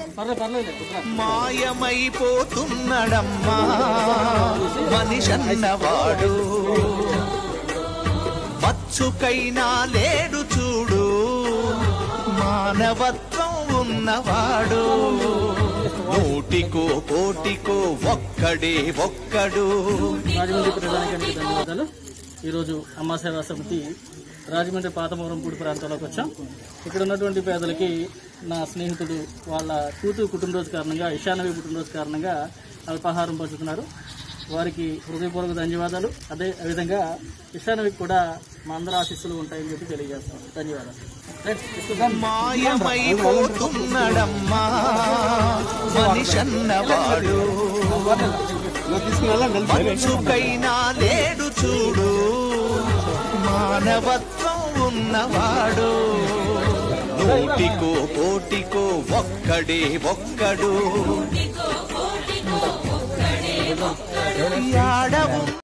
పర్లేదు పర్లేదు కుట్రా. మాయమైపోతున్నడమ్మా మనిషన్నవాడు మచ్చుకైనా లేడు చూడు మానవత్వం ఉన్నవాడు నూటికో కోటికో ఒక్కడే ఒక్కడు రాజమండ్రి ప్రజానికానికి ధన్యవాదాలు ఈరోజు అమ్మా సేవా సమితి రాజమండ్రి పాతమూరంపూడి ప్రాంతంలోకి వచ్చాం ఇక్కడ ఉన్నటువంటి పేదలకి నా స్నేహితుడు వాళ్ళ కూతురు పుట్టినరోజు కారణంగా ఇషానవి పుట్టినరోజు కారణంగా అల్పాహారం పంచుతున్నారు వారికి హృదయపూర్వక ధన్యవాదాలు అదే విధంగా ఇషానవికి కూడా మా అందరి ఆశీస్సులు ఉంటాయని చెప్పి తెలియజేస్తాం ధన్యవాదాలు రైట్, తీసుకుందాం. మాయమైపోతున్నడమ్మా మనిషన్నవాడు మచ్చుకైనా లేడు చూడు మానవత్వం ఉన్నవాడు నూటికో కోటికో ఒక్కడే ఒక్కడు యాడవు